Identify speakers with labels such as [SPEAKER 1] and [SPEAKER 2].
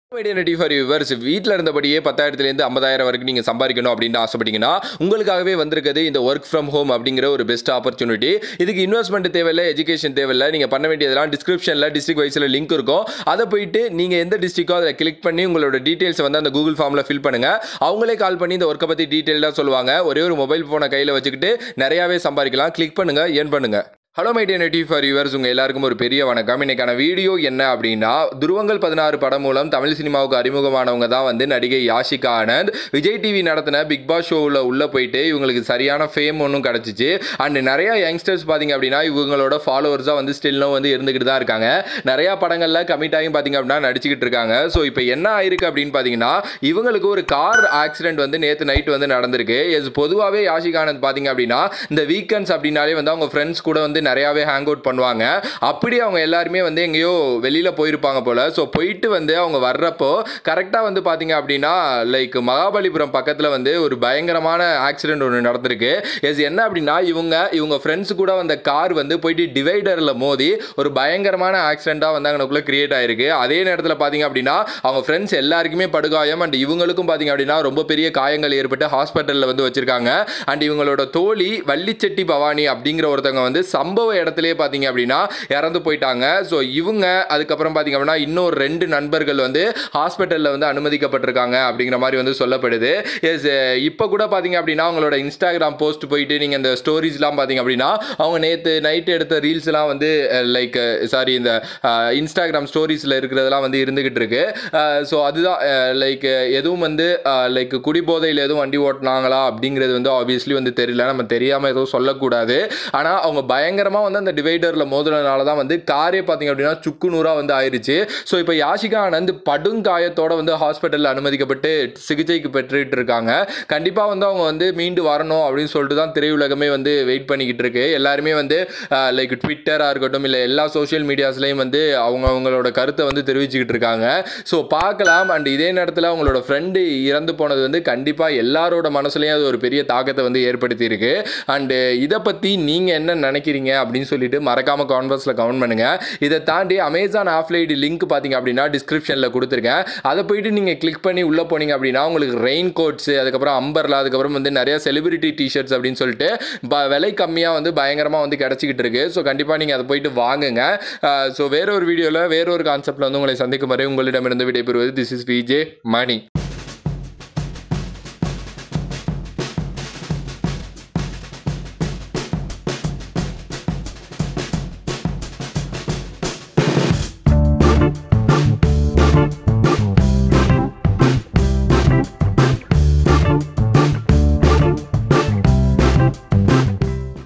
[SPEAKER 1] identity for viewers வீட்டில் இருந்தபடியே பத்தாயிரத்துலேருந்து ஐம்பதாயிரம் வரைக்கும் நீங்கள் சம்பாதிக்கணும் அப்படின்னு ஆசைப்பட்டீங்கன்னா உங்களுக்காகவே வந்திருக்குது இந்த ஒர்க் ஃப்ரம் ஹோம் அப்படிங்கிற ஒரு பெஸ்ட் ஆப்பர்ச்சுனிட்டி இதுக்கு இன்வெஸ்ட்மெண்ட் தேவையில்லை எஜுகேஷன் தேவையில்லை நீங்கள் பண்ண வேண்டியதெல்லாம் டிஸ்கிரிப்ஷனில் டிஸ்ட்ரிக் வைஸில் லிங்க் இருக்கும் அதை போயிட்டு நீங்கள் எந்த டிஸ்ட்ரிக்கோ அதை கிளிக் பண்ணி உங்களோட டீட்டெயில்ஸை வந்து அந்த கூகுள் ஃபார்மில் ஃபில் பண்ணுங்கள் அவங்களே கால் பண்ணி இந்த ஒர்க்கை பற்றி டீட்டெயிலாக சொல்லுவாங்க ஒரே ஒரு மொபைல் ஃபோனை கையில் வச்சுக்கிட்டு நிறையாவே சம்பாதிக்கலாம் கிளிக் பண்ணுங்கள் ஏர்ன் பண்ணுங்கள் hello my tentative for yours உங்கள் எல்லாருக்கும் ஒரு பெரிய வணக்கம் இன்னைக்கான வீடியோ என்ன அப்படின்னா துருவங்கள் பதினாறு படம் மூலம் தமிழ் சினிமாவுக்கு அறிமுகமானவங்க தான் வந்து நடிகை யாஷிகா ஆனந்த் விஜய் டிவி நடத்தின பிக் பாஸ் ஷோவில் உள்ளே போயிட்டு இவங்களுக்கு சரியான ஃபேம் ஒன்றும் கிடச்சிச்சு அண்ட் நிறையா யங்ஸ்டர்ஸ் பார்த்தீங்க அப்படின்னா இவங்களோட ஃபாலோவர்ஸாக வந்து ஸ்டில்லும் வந்து இருந்துக்கிட்டு தான் இருக்காங்க நிறையா படங்களில் கமிட் ஆகி பார்த்தீங்க அப்படின்னா நடிச்சுக்கிட்டு இருக்காங்க ஸோ இப்போ என்ன ஆயிருக்கு அப்படின்னு பார்த்தீங்கன்னா இவங்களுக்கு ஒரு கார் ஆக்சிடென்ட் வந்து நேற்று நைட் வந்து நடந்திருக்கு எஸ் பொதுவாகவே யாஷிகா ஆனந்த் பார்த்தீங்க அப்படின்னா இந்த வீக்கெண்ட்ஸ் அப்படின்னாலே வந்து அவங்க ஃப்ரெண்ட்ஸ் கூட வந்து நிறையாவே ஹேங் அவுட் பண்ணுவாங்க அப்படி அவங்க எல்லாருமே வந்து எங்கேயோ வெளியில் போயிருப்பாங்க போல் ஸோ போயிட்டு வந்து அவங்க வர்றப்போ கரெக்டாக வந்து பார்த்தீங்க அப்படின்னா லைக் மகாபலிபுரம் பக்கத்தில் வந்து ஒரு பயங்கரமான ஆக்சிடென்ட் ஒன்று நடந்திருக்கு எஸ் என்ன அப்படின்னா இவங்க இவங்க ஃப்ரெண்ட்ஸ் கூட வந்த கார் வந்து போயிட்டு டிவைடரில் மோதி ஒரு பயங்கரமான ஆக்சிடெண்ட்டாக வந்து அங்கனக்குள்ளே கிரியேட் ஆயிருக்கு அதே நேரத்தில் பார்த்தீங்க அப்படின்னா அவங்க ஃப்ரெண்ட்ஸ் எல்லாருக்குமே படுகாயம் அண்ட் இவங்களுக்கும் பார்த்தீங்க அப்படின்னா ரொம்ப பெரிய காயங்கள் ஏற்பட்டு ஹாஸ்பிட்டலில் வந்து வச்சிருக்காங்க அண்ட் இவங்களோட தோழி வள்ளிச்செட்டி பவானி அப்படிங்கிற ஒருத்தவங்க வந்து சம்பவ இடத்துலயே பார்த்தீங்க அப்படின்னா இறந்து போயிட்டாங்க ஸோ இவங்க அதுக்கப்புறம் பார்த்தீங்க அப்படின்னா இன்னொரு ரெண்டு நண்பர்கள் வந்து ஹாஸ்பிட்டலில் வந்து அனுமதிக்கப்பட்டிருக்காங்க அப்படிங்கிற மாதிரி வந்து சொல்லப்படுது எஸ் இப்போ கூட பார்த்தீங்க அப்படின்னா அவங்களோட இன்ஸ்டாகிராம் போஸ்ட் போயிட்டு நீங்கள் இந்த ஸ்டோரிஸ்லாம் பார்த்தீங்க அப்படின்னா அவங்க நேற்று நைட்டு எடுத்த ரீல்ஸ்லாம் வந்து லைக் சாரி இந்த இன்ஸ்டாகிராம் ஸ்டோரிஸில் இருக்கிறதெல்லாம் வந்து இருந்துகிட்டு இருக்கு ஸோ அதுதான் லைக் எதுவும் வந்து லைக் குடிபோதையில் எதுவும் வண்டி ஓட்டினாங்களா அப்படிங்கிறது வந்து ஆப்வியஸ்லி வந்து தெரியல நம்ம தெரியாமல் எதுவும் சொல்லக்கூடாது ஆனால் அவங்க பயங்கரமாக வந்து அந்த டிவைடரில் மோதுனதுனால தான் வந்து காரே பார்த்தீங்க அப்படின்னா சுக்கு நூறாக வந்து ஆயிடுச்சு ஸோ இப்போ யாஷிகா ஆனந்த் படுங்காயத்தோட வந்து ஹாஸ்பிட்டலில் அனுமதிக்கப்பட்டு சிகிச்சைக்கு பெற்றுட்டு இருக்காங்க கண்டிப்பாக வந்து அவங்க வந்து மீண்டு வரணும் அப்படின்னு சொல்லிட்டு தான் திரையுலகமே வந்து வெயிட் பண்ணிக்கிட்டு இருக்கு எல்லாருமே வந்து லைக் ட்விட்டராக இருக்கட்டும் இல்லை எல்லா சோஷியல் மீடியாஸ்லையும் வந்து அவங்க அவங்களோட கருத்தை வந்து தெரிவிச்சுக்கிட்டு இருக்காங்க ஸோ பார்க்கலாம் அண்ட் இதே நேரத்தில் அவங்களோட ஃப்ரெண்டு இறந்து போனது வந்து கண்டிப்பாக எல்லாரோட மனசுலையும் அது ஒரு பெரிய தாக்கத்தை வந்து ஏற்படுத்தி இருக்கு அண்டு இதை பற்றி நீங்கள் என்ன நினைக்கிறீங்க அப்படின்னு சொல்லிட்டு மறக்காம கான்வர்ஸில் கமெண்ட் பண்ணுங்க இதை தாண்டி அமேசான் ஆஃப்லைடு லிங்க் பார்த்தீங்க அப்படின்னா டிஸ்கிரிப்ஷனில் கொடுத்துருக்கேன் அதை போயிட்டு நீங்கள் கிளிக் பண்ணி உள்ளே போனீங்க அப்படின்னா உங்களுக்கு ரெயின் கோட்ஸ் அதுக்கப்புறம் அம்பர்லா அதுக்கப்புறம் வந்து நிறைய செலிபிரிட்டி டிஷர்ட்ஸ் அப்படின்னு சொல்லிட்டு ப விலை கம்மியாக வந்து பயங்கரமாக வந்து கிடச்சிக்கிட்டு இருக்கு ஸோ கண்டிப்பாக நீங்கள் அதை போயிட்டு வாங்குங்க ஸோ வேற ஒரு வீடியோவில் வேற ஒரு கான்செப்டில் வந்து உங்களை சந்திக்கும் வரை உங்களிடமிருந்து விடைபெறுவது திஸ் இஸ் விஜே மணி